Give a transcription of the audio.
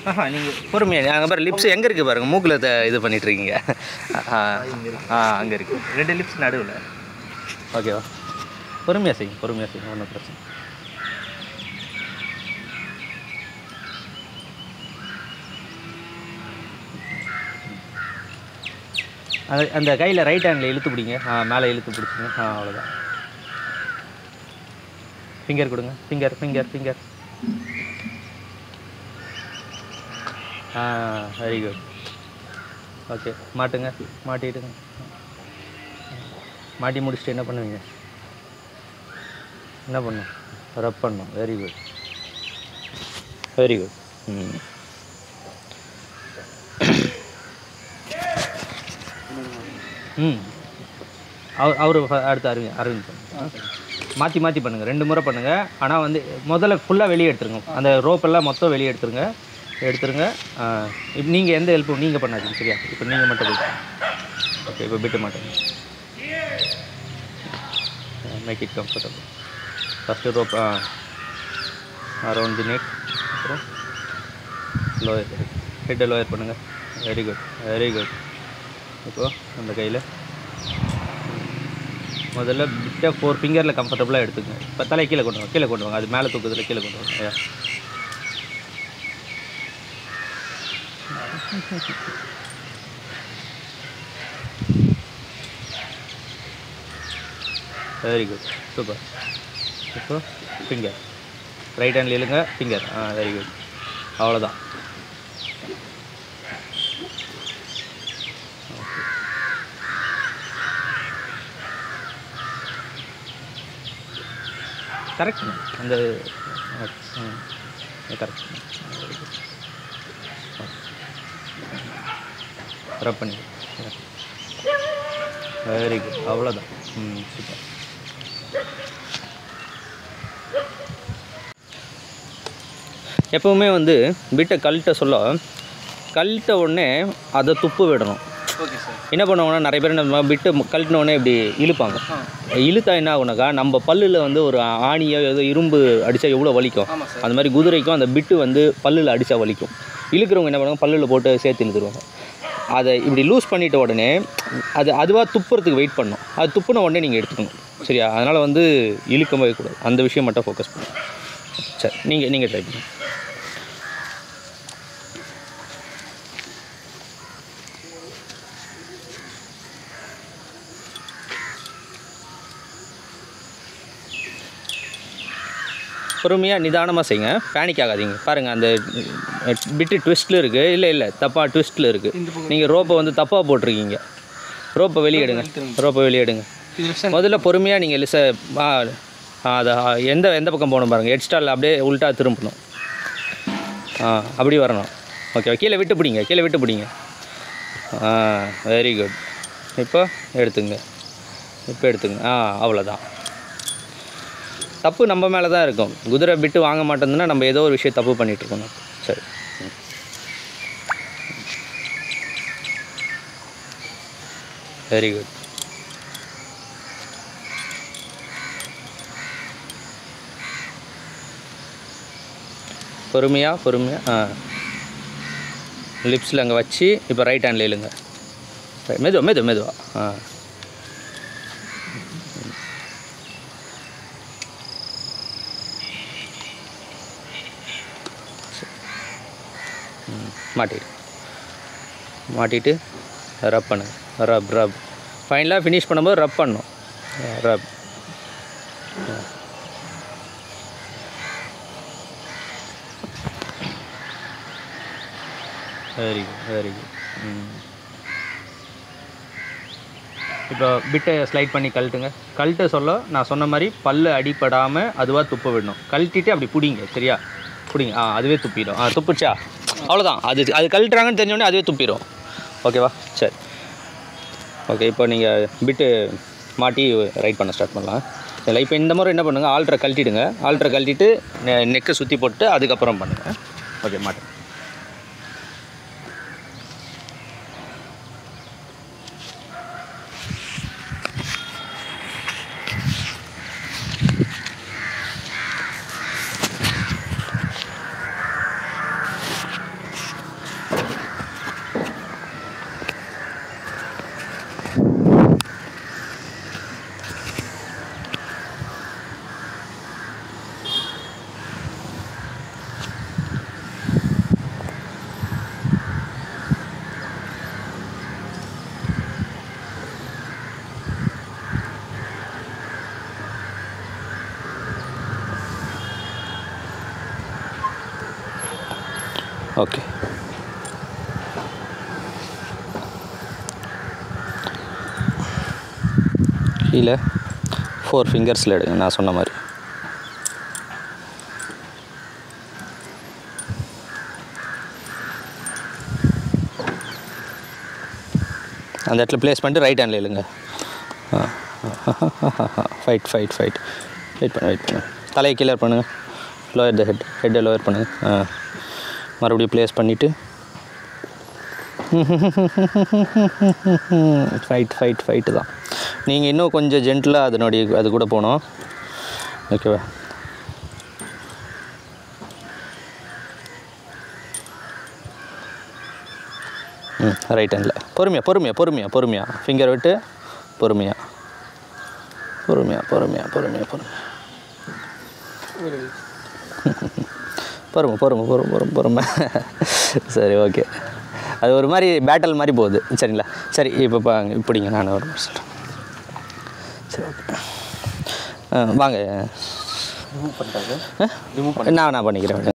ஆஹா நீங்கள் பொறுமையாக அங்கே பாரு லிப்ஸ் எங்கே இருக்குது பாருங்கள் மூக்கில் த- இது பண்ணிட்டு இருக்கீங்க ஆ ஆ அங்கே இருக்குது ரெண்டு லிப்ஸ் நடுவில் ஓகேவா பொறுமையாக செய்யுங்க பொறுமையாக செய்யுங்க ஒன்றும் பிரச்சனை அந்த அந்த கையில் ரைட் ஹேண்டில் இழுத்து பிடிங்க ஆ மேலே இழுத்து பிடிச்சிங்க ஆ அவ்வளோதான் ஃபிங்கர் கொடுங்க ஃபிங்கர் ஃபிங்கர் ஃபிங்கர் ஆ வெரி குட் ஓகே மாட்டுங்க மாட்டிடுங்க மாட்டி முடிச்சுட்டு என்ன பண்ணுவீங்க என்ன பண்ணும் ரப் பண்ணும் வெரி குட் வெரி குட் ம் ம் அவர் அவர் அடுத்து அரவிந்த் அரவிந்த் பண்ணுங்க மாற்றி மாற்றி பண்ணுங்கள் ரெண்டு முறை பண்ணுங்கள் ஆனால் வந்து முதல்ல ஃபுல்லாக வெளியே எடுத்துருங்க அந்த ரோப்பெல்லாம் மொத்தம் வெளியே எடுத்துருங்க எடுத்துருங்க இப்போ நீங்கள் எந்த ஹெல்ப்பும் நீங்கள் பண்ணாதீங்க சரியா இப்போ நீங்கள் மட்டும் போய் ஓகே இப்போ பிட்டு மாட்டேங்க make it comfortable first rope around the neck அப்புறம் லோயர் ஹெட்டை லோயர் பண்ணுங்கள் வெரி குட் வெரி குட் இப்போது அந்த கையில் முதல்ல பிட்டை ஃபோர் ஃபிங்கரில் கம்ஃபர்டபுளாக எடுத்துக்கங்க இப்போ தலை கீழே கொண்டு வாங்க கீழே கொண்டு வாங்க அது மேலே தூக்குறதுல கீழே கொண்டு வாங்க Yeah. வெரி குட் சூப்பர் இப்போ ஃபிங்கர் ரைட் ஹேண்டில் இழுங்க ஃபிங்கர் ஆ வெரி குட் அவ்வளோதான் கரெக்ட் அந்த கரெக்ட் ரப் பண்ணி வெரி குட் அவ்வளோதான் ம் சூப்பர் எப்பவுமே வந்து பிட்டை கழட்ட சொல்ல கழட்ட உடனே அதை துப்பு விடணும் ஓகே சார் என்ன பண்ணுவாங்கன்னா நிறைய பேர் நம்ம பிட்டு கழட்டின உடனே இப்படி இழுப்பாங்க இழுத்தா என்ன ஆகுனாக்கா நம்ம பல்லில் வந்து ஒரு ஆணியோ ஏதோ இரும்பு அடித்தா எவ்வளோ வலிக்கும் ஆமாம் சார் அந்த மாதிரி குதிரைக்கும் அந்த பிட்டு வந்து பல்லில் அடித்தா வலிக்கும் இழுக்கிறவங்க என்ன பண்ணுவாங்க பல்லில் போட்டு சேர்த்து இழுத்துருவாங்க அதை இப்படி லூஸ் பண்ணிட்ட உடனே அது அதுவாக துப்புறதுக்கு வெயிட் பண்ணும் அது துப்புன உடனே நீங்கள் எடுத்துக்கணும் சரியா அதனால் வந்து இழுக்கவே கூடாது அந்த விஷயம் மட்டும் ஃபோக்கஸ் பண்ணுங்க சரி நீங்கள் நீங்கள் ட்ரை பண்ணுங்க பொறுமையாக நிதானமாக செய்யுங்க பேனிக் ஆகாதீங்க பாருங்கள் அந்த பிட்டு ட்விஸ்ட்டில் இருக்குது இல்லை இல்லை தப்பாக ட்விஸ்ட்டில் இருக்குது நீங்கள் ரோப்பை வந்து தப்பாக போட்டிருக்கீங்க ரோப்பை வெளியே எடுங்க ரோப்பை வெளியே எடுங்க இது left முதல்ல பொறுமையாக நீங்கள் லிச ஆ ஆ, அதை ஆ, எந்த எந்த பக்கம் போகணும் பாருங்கள் ஹெட் ஸ்டாலில் அப்படியே உல்ட்டா திரும்பணும் ஆ அப்படி வரணும் ஓகே கீழே விட்டு பிடிங்க கீழே விட்டு பிடிங்க ஆ வெரி குட் இப்போ எடுத்துங்க இப்போ எடுத்துங்க ஆ அவ்வளோதான் தப்பு நம்ம மேலே தான் இருக்கும் குதிரை விட்டு வாங்க மாட்டேங்குதுன்னா நம்ம ஏதோ ஒரு விஷயம் தப்பு பண்ணிட்டு இருக்கணும் சரி ம். வெரி குட் பொறுமையாக பொறுமையாக ஆ லிப்ஸில் அங்கே வச்சு இப்போ ரைட் ஹேண்டில் இழுங்க சரி, மெதுவா மெதுவா மெதுவா ஆ ம், மாட்டிடு மாட்டிட்டு ரப் பண்ணுங்க ரப் ரப் ஃபைனலாக ஃபினிஷ் பண்ணும்போது ரப் பண்ணணும் rub very good very good ம் இப்போ பிட்டை ஸ்லைட் பண்ணி கழட்டுங்க கழட்ட சொல்ல நான் சொன்ன மாதிரி பல்லு அடிபடாமல் அதுவாக துப்ப விடணும் கழட்டிட்டு அப்படி பிடிங்க சரியா பிடிங்க ஆ அதுவே துப்பிடும் ஆ துப்புச்சா அவ்வளோதான் அது அது கழட்டுறாங்கன்னு தெரிஞ்சோடனே அதுவே துப்பிடும் ஓகேவா சரி ஓகே இப்போ நீங்கள் பிட்டு மாட்டி ரைட் பண்ண ஸ்டார்ட் பண்ணலாம் இல்லை இப்போ இந்த முறை என்ன பண்ணுங்கள் ஆல்ட்ரை கழட்டிடுங்க ஆல்ட்ரை கழட்டிட்டு நெக்கை சுற்றி போட்டு அதுக்கப்புறம் பண்ணுங்கள் ஓகே மாட்டேன் ஓகே கீழே ஃபோர் ஃபிங்கர்ஸில் எடுங்க நான் சொன்ன மாதிரி அந்த இடத்துல ப்ளேஸ் பண்ணிட்டு ரைட் ஹேண்டில் இல்லைங்க ஃபைட் ஃபைட் ஃபைட் வெயிட் பண்ணு வெயிட் பண்ணு தலையை கிளியர் பண்ணுங்கள் லோயர் த ஹெட் ஹெட்டை லோயர் பண்ணுங்கள் ஆ மறுபடியும் ப்ளேஸ் பண்ணிவிட்டு ஃபைட் ஃபைட் ஃபைட்டு தான் நீங்கள் இன்னும் கொஞ்சம் ஜென்டிலாக அதனுடைய அது கூட போகணும் ஓகேவா ம் ரைட் ஹேண்டில் பொறுமையாக பொறுமையாக பொறுமையாக பொறுமையாக ஃபிங்கர் விட்டு பொறுமையாக பொறுமையாக பொறுமையாக பொறுமையாக பொறுமையாக பொறுமை பொறுமை பொறுமை பொறுமை பொறுமை சரி ஓகே அது ஒரு மாதிரி பேட்டல் மாதிரி போகுது சரிங்களா சரி இப்போ பா இப்படிங்க நான் ஒரு மாதிரி சொல்கிறேன் சரி ஓகே ஆ, வாங்க ரிமூவ் பண்ணிட்டாங்க ஆ? நான் நான் பண்ணிக்கிறேன்